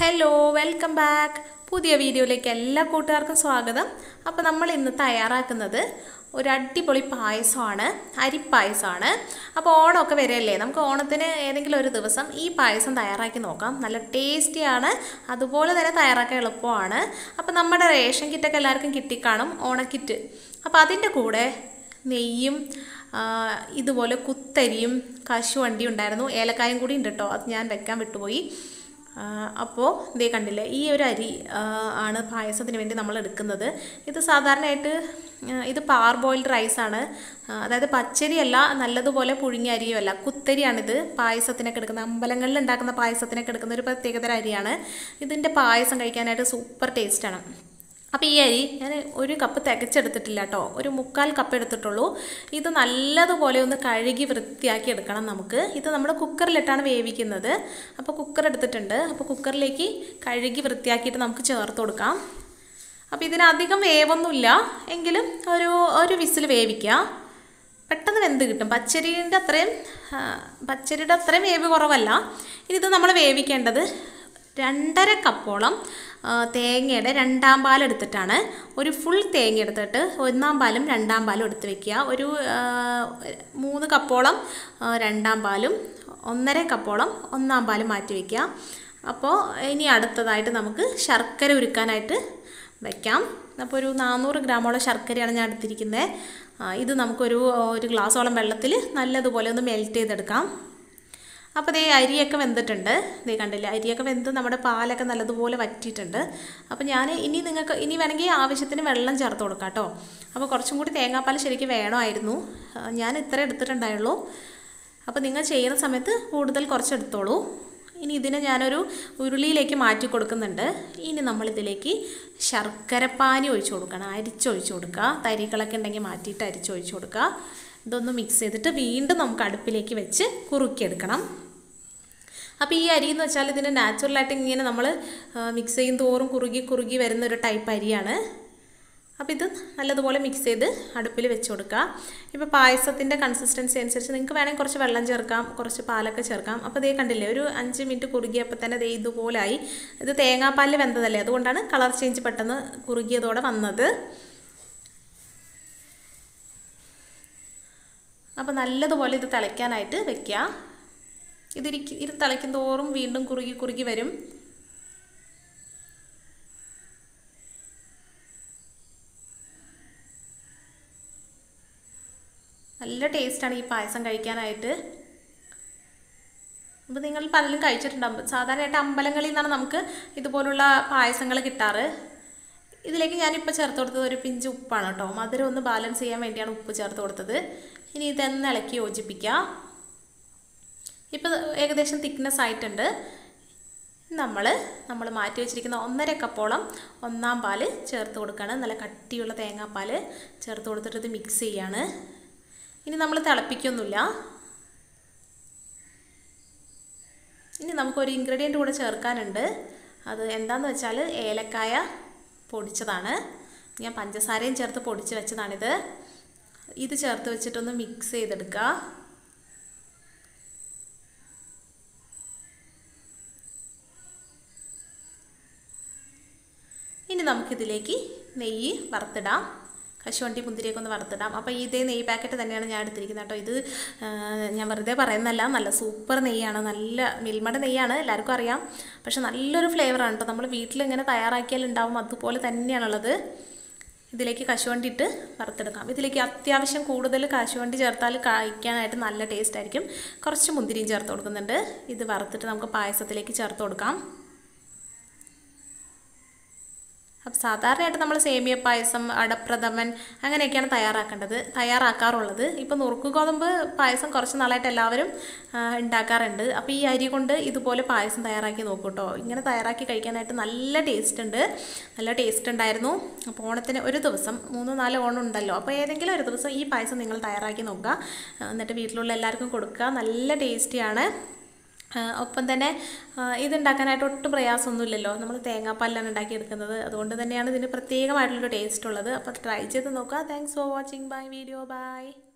hello welcome back പുതിയ വീഡിയോയിലേക്ക് എല്ലാ കൂട്ടുകാർക്കും സ്വാഗതം അപ്പോൾ നമ്മൾ ഇന്ന് തയ്യാറാക്കുന്നത് ഒരു അടിപൊളി പായസമാണ് അരിപ്പായസമാണ് അപ്പോൾ ഓണമൊക്കെ വരെയല്ലേ നമുക്ക് ഓണത്തിന് ഏതെങ്കിലും ഒരു ദിവസം ഈ പായസം തയ്യാറാക്കി നോക്കാം നല്ല ടേസ്റ്റിയാണ് അതുപോലെ തന്നെ തയ്യാറാക്കാൻ എളുപ്പമാണ് അപ്പോൾ നമ്മുടെ റേഷൻ കിറ്റൊക്കെ എല്ലാവർക്കും കിട്ടിക്കാണും ഓണക്കിറ്റ് അപ്പോൾ അതിൻ്റെ കൂടെ നെയ്യും ആ, ഇതുപോലെ കുത്തരിയും കശുവണ്ടിയും ഉണ്ടായിരുന്നു ഏലക്കായും കൂടി ഉണ്ട് കേട്ടോ അത് ഞാൻ വെക്കാൻ വിട്ടുപോയി അപ്പോൾ ഇതേ കണ്ടില്ലേ ഈ ഒരു അരി ആ, ആണ് പായസത്തിന് വേണ്ടി നമ്മൾ എടുക്കുന്നത് ഇത് സാധാരണയായിട്ട് ആ, ഇത് പാർ ബോയിൽഡ് റൈസാണ് അതായത് പച്ചരിയല്ല നല്ലതുപോലെ പുഴുങ്ങിയ അരിയുമല്ല കുത്തരിയാണിത് പായസത്തിനൊക്കെ എടുക്കുന്ന അമ്പലങ്ങളിൽ ഉണ്ടാക്കുന്ന പായസത്തിനൊക്കെ എടുക്കുന്ന ഒരു പ്രത്യേകതര അരിയാണ് ഇതിൻ്റെ പായസം കഴിക്കാനായിട്ട് സൂപ്പർ ടേസ്റ്റാണ് അപ്പോൾ ഈ അരി ഞാൻ ഒരു കപ്പ് തികച്ചെടുത്തിട്ടില്ല കേട്ടോ ഒരു മുക്കാൽ കപ്പ് എടുത്തിട്ടുള്ളൂ ഇത് നല്ലതുപോലെ ഒന്ന് കഴുകി വൃത്തിയാക്കി എടുക്കണം നമുക്ക് ഇത് നമ്മൾ കുക്കറിലിട്ടാണ് വേവിക്കുന്നത് അപ്പോൾ കുക്കർ എടുത്തിട്ടുണ്ട് അപ്പോൾ കുക്കറിലേക്ക് കഴുകി വൃത്തിയാക്കിയിട്ട് നമുക്ക് ചേർത്ത് കൊടുക്കാം അപ്പോൾ ഇതിനധികം വേവൊന്നുമില്ല എങ്കിലും ഒരു ഒരു വിസിൽ വേവിക്കുക പെട്ടെന്ന് വെന്ത് കിട്ടും പച്ചരിയുടെ അത്രയും ആ, പച്ചരിയുടെ അത്രയും വേവ് കുറവല്ല ഇനി ഇത് നമ്മൾ വേവിക്കേണ്ടത് രണ്ടര കപ്പോളം ആ, തേങ്ങയുടെ രണ്ടാം പാൽ എടുത്തിട്ടാണ് ഒരു ഫുൾ തേങ്ങ എടുത്തിട്ട് ഒന്നാം പാലും രണ്ടാം പാലും എടുത്ത് വെക്കുക ഒരു ആ, മൂന്ന് കപ്പോളം ആ, രണ്ടാം പാലും ഒന്നര കപ്പോളം ഒന്നാം പാലും മാറ്റി വയ്ക്കുക അപ്പോൾ ഇനി അടുത്തതായിട്ട് നമുക്ക് ശർക്കര ഉരുക്കാനായിട്ട് വെക്കാം അപ്പോൾ ഒരു നാനൂറ് ഗ്രാമോളം ശർക്കരയാണ് ഞാൻ എടുത്തിരിക്കുന്നത് ആ, ഇത് നമുക്കൊരു ഒരു ഗ്ലാസോളം വെള്ളത്തിൽ നല്ലതുപോലെ ഒന്ന് മെൽറ്റ് ചെയ്തെടുക്കാം അപ്പോൾ ദേ അരിയൊക്കെ വെന്തിട്ടുണ്ട് ദേ കണ്ടില്ലേ അരിയൊക്കെ വെന്ത് നമ്മുടെ പാലൊക്കെ നല്ലതുപോലെ വറ്റിയിട്ടുണ്ട് അപ്പോൾ ഞാൻ ഇനി നിങ്ങൾക്ക് ഇനി വേണമെങ്കിൽ ആവശ്യത്തിന് വെള്ളം ചേർത്ത് കൊടുക്കാം കേട്ടോ അപ്പോൾ കുറച്ചും കൂടി തേങ്ങാപ്പാൽ ശരിക്കും വേണമായിരുന്നു ആ, ഞാൻ ഇത്ര എടുത്തിട്ടുണ്ടായുള്ളൂ അപ്പോൾ നിങ്ങൾ ചെയ്യുന്ന സമയത്ത് കൂടുതൽ കുറച്ച് എടുത്തോളൂ ഇനി ഇതിനെ ഞാനൊരു ഉരുളിയിലേക്ക് മാറ്റി കൊടുക്കുന്നുണ്ട് ഇനി നമ്മളിതിലേക്ക് ശർക്കരപ്പാനി ഒഴിച്ചു കൊടുക്കണം അരിച്ചൊഴിച്ചു കൊടുക്കുക തരികളൊക്കെ ഉണ്ടെങ്കിൽ മാറ്റിയിട്ട് അരിച്ചൊഴിച്ചു കൊടുക്കുക ഇതൊന്ന് മിക്സ് ചെയ്തിട്ട് വീണ്ടും നമുക്ക് അടുപ്പിലേക്ക് വെച്ച് കുറുക്കിയെടുക്കണം അപ്പോൾ ഈ അരി എന്ന് വെച്ചാൽ ഇതിന് നാച്ചുറലായിട്ട് ഇങ്ങനെ നമ്മൾ മിക്സ് ചെയ്യും തോറും കുറുകി കുറുകി വരുന്ന ഒരു ടൈപ്പ് അരിയാണ് അപ്പോൾ ഇത് നല്ലതുപോലെ മിക്സ് ചെയ്ത് അടുപ്പിൽ വെച്ച് കൊടുക്കുക ഇപ്പോൾ പായസത്തിൻ്റെ കൺസിസ്റ്റൻസി അനുസരിച്ച് നിങ്ങൾക്ക് വേണമെങ്കിൽ കുറച്ച് വെള്ളം ചേർക്കാം കുറച്ച് പാലൊക്കെ ചേർക്കാം അപ്പോൾ ദേ കണ്ടില്ലേ ഒരു അഞ്ച് മിനിറ്റ് കുറുകിയപ്പോൾ തന്നെ ദേ ഇതുപോലായി ഇത് തേങ്ങാപ്പാലിൽ വെന്തതല്ലേ അതുകൊണ്ടാണ് കളർ ചേഞ്ച് പെട്ടെന്ന് കുറുകിയതോടെ വന്നത് അപ്പോൾ നല്ലതുപോലെ ഇത് തിളയ്ക്കാനായിട്ട് വെക്കുക ഇതിരിക്കും ഇത് തിളയ്ക്കും തോറും വീണ്ടും കുറുകി കുറുകി വരും നല്ല ടേസ്റ്റാണ് ഈ പായസം കഴിക്കാനായിട്ട് അപ്പോൾ നിങ്ങൾ പലരും കഴിച്ചിട്ടുണ്ടാകും സാധാരണയായിട്ട് അമ്പലങ്ങളിൽ നിന്നാണ് നമുക്ക് ഇതുപോലുള്ള പായസങ്ങൾ കിട്ടാറ് ഇതിലേക്ക് ഞാനിപ്പോൾ ചേർത്ത് കൊടുത്തത് ഒരു പിഞ്ച് ഉപ്പാണ് കേട്ടോ മധുരം ഒന്ന് ബാലൻസ് ചെയ്യാൻ വേണ്ടിയാണ് ഉപ്പ് ചേർത്ത് കൊടുത്തത് ഇനി ഇതൊന്ന് ഇളക്കി യോജിപ്പിക്കുക ഇപ്പോൾ ഏകദേശം തിക്നെസ് ആയിട്ടുണ്ട് നമ്മൾ നമ്മൾ മാറ്റി വെച്ചിരിക്കുന്ന ഒന്നര കപ്പോളം ഒന്നാം പാല് ചേർത്ത് കൊടുക്കുകയാണ് നല്ല കട്ടിയുള്ള തേങ്ങാപ്പാൽ ചേർത്ത് കൊടുത്തിട്ട് ഇത് മിക്സ് ചെയ്യാണ് ഇനി നമ്മൾ തിളപ്പിക്കൊന്നുമില്ല ഇനി നമുക്കൊരു ഇൻഗ്രീഡിയൻ്റ് കൂടെ ചേർക്കാനുണ്ട് അത് എന്താണെന്ന് വെച്ചാൽ ഏലക്കായ പൊടിച്ചതാണ് ഞാൻ പഞ്ചസാരയും ചേർത്ത് പൊടിച്ച് വെച്ചതാണിത് ഇത് ചേർത്ത് വെച്ചിട്ടൊന്ന് മിക്സ് ചെയ്തെടുക്കുക ഇനി നമുക്കിതിലേക്ക് നെയ്യ് വറുത്തിടാം കശുവണ്ടി മുന്തിരിയൊക്കെ ഒന്ന് വറുത്തിടാം അപ്പോൾ ഇതേ നെയ്യ് പാക്കറ്റ് തന്നെയാണ് ഞാൻ എടുത്തിരിക്കുന്നത് കേട്ടോ ഇത് ആ, ഞാൻ വെറുതെ പറയുന്നല്ല നല്ല സൂപ്പർ നെയ്യാണ് നല്ല മിൽമയുടെ നെയ്യാണ് എല്ലാവർക്കും അറിയാം പക്ഷെ നല്ലൊരു ഫ്ലേവറാണ് കേട്ടോ നമ്മൾ വീട്ടിൽ ഇങ്ങനെ തയ്യാറാക്കിയാൽ ഉണ്ടാവും അതുപോലെ തന്നെയാണുള്ളത് ഇതിലേക്ക് കശുവണ്ടി ഇട്ട് വറുത്തെടുക്കാം ഇതിലേക്ക് അത്യാവശ്യം കൂടുതൽ കശുവണ്ടി ചേർത്താൽ കഴിക്കാനായിട്ട് നല്ല ടേസ്റ്റ് ആയിരിക്കും കുറച്ച് മുന്തിരിയും ചേർത്ത് കൊടുക്കുന്നുണ്ട് ഇത് വറുത്തിട്ട് നമുക്ക് പായസത്തിലേക്ക് ചേർത്ത് കൊടുക്കാം അപ്പം സാധാരണയായിട്ട് നമ്മൾ സേമിയ പായസം അടപ്രഥമൻ അങ്ങനെയൊക്കെയാണ് തയ്യാറാക്കേണ്ടത് തയ്യാറാക്കാറുള്ളത് ഇപ്പോൾ നുറുക്ക് ഗോതമ്പ് പായസം കുറച്ച് നാളായിട്ട് എല്ലാവരും ആ, ഉണ്ടാക്കാറുണ്ട് അപ്പോൾ ഈ അരി കൊണ്ട് ഇതുപോലെ പായസം തയ്യാറാക്കി നോക്കൂ കേട്ടോ ഇങ്ങനെ തയ്യാറാക്കി കഴിക്കാനായിട്ട് നല്ല ടേസ്റ്റ് ഉണ്ട് നല്ല ടേസ്റ്റ് ഉണ്ടായിരുന്നു അപ്പോൾ ഓണത്തിന് ഒരു ദിവസം മൂന്ന് നാല് ഓണം ഉണ്ടല്ലോ അപ്പോൾ ഏതെങ്കിലും ഒരു ദിവസം ഈ പായസം നിങ്ങൾ തയ്യാറാക്കി നോക്കുക ആ, എന്നിട്ട് വീട്ടിലുള്ള എല്ലാവർക്കും കൊടുക്കുക നല്ല ടേസ്റ്റിയാണ് ആ, ഒപ്പം തന്നെ ആ, ഇതുണ്ടാക്കാനായിട്ട് ഒട്ടും പ്രയാസമൊന്നുമില്ലല്ലോ നമ്മൾ തേങ്ങാപ്പാലിലാണ് ഉണ്ടാക്കിയെടുക്കുന്നത് അതുകൊണ്ട് തന്നെയാണ് ഇതിന് പ്രത്യേകമായിട്ടുള്ളൊരു ടേസ്റ്റ് ഉള്ളത് അപ്പോൾ ട്രൈ ചെയ്ത് നോക്കുക thanks for watching bye video by